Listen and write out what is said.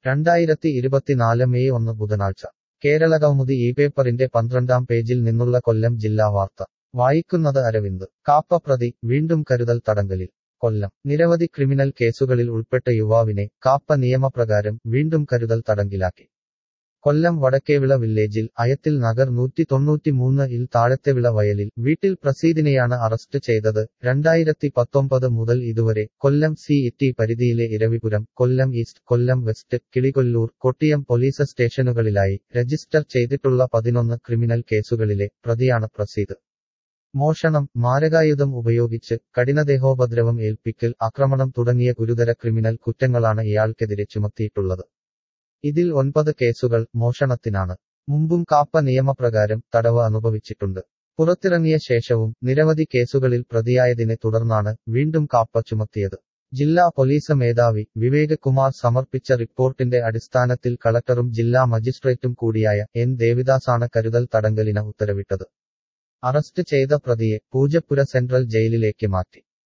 രണ്ടായിരത്തി ഇരുപത്തിനാല് മെയ് ഒന്ന് ബുധനാഴ്ച കേരളകൗമുദി ഈ പേപ്പറിന്റെ പന്ത്രണ്ടാം പേജിൽ നിന്നുള്ള കൊല്ലം ജില്ലാ വാർത്ത വായിക്കുന്നത് അരവിന്ദ് കാപ്പ പ്രതി വീണ്ടും കരുതൽ തടങ്കലിൽ കൊല്ലം നിരവധി ക്രിമിനൽ കേസുകളിൽ ഉൾപ്പെട്ട യുവാവിനെ കാപ്പ നിയമപ്രകാരം വീണ്ടും കരുതൽ തടങ്കിലാക്കി കൊല്ലം വടക്കേവിള വില്ലേജിൽ അയത്തിൽ നഗർ നൂറ്റി തൊണ്ണൂറ്റിമൂന്ന് ഇൽ താഴത്തെവിള വയലിൽ വീട്ടിൽ പ്രസീദിനെയാണ് അറസ്റ്റ് ചെയ്തത് രണ്ടായിരത്തി പത്തൊമ്പത് മുതൽ ഇതുവരെ കൊല്ലം സി ഇറ്റി പരിധിയിലെ Iravipuram Kollam east Kollam west Kilikollur Kottiyam police സ്റ്റേഷനുകളിലായി രജിസ്റ്റർ ചെയ്തിട്ടുള്ള പതിനൊന്ന് ക്രിമിനൽ കേസുകളിലെ പ്രതിയാണ് പ്രസീദ് മോഷണം മാരകായുധം ഉപയോഗിച്ച് കഠിനദേഹോപദ്രവം ഏൽപ്പിക്കൽ ആക്രമണം തുടങ്ങിയ ഗുരുതര ക്രിമിനൽ കുറ്റങ്ങളാണ് ഇയാൾക്കെതിരെ ചുമത്തിയിട്ടുള്ളത് ഇതിൽ ഒൻപത് കേസുകൾ മോഷണത്തിനാണ് മുമ്പും കാപ്പ നിയമപ്രകാരം തടവ് അനുഭവിച്ചിട്ടുണ്ട് പുറത്തിറങ്ങിയ ശേഷവും നിരവധി കേസുകളിൽ പ്രതിയായതിനെ തുടർന്നാണ് വീണ്ടും കാപ്പ ചുമത്തിയത് ജില്ലാ പോലീസ് മേധാവി വിവേക് കുമാർ സമർപ്പിച്ച റിപ്പോർട്ടിന്റെ അടിസ്ഥാനത്തിൽ കളക്ടറും ജില്ലാ മജിസ്ട്രേറ്റും കൂടിയായ എൻ ദേവിദാസാണ് കരുതൽ തടങ്കലിന് ഉത്തരവിട്ടത് അറസ്റ്റ് ചെയ്ത പ്രതിയെ പൂജപ്പുര സെൻട്രൽ ജയിലിലേക്ക് മാറ്റി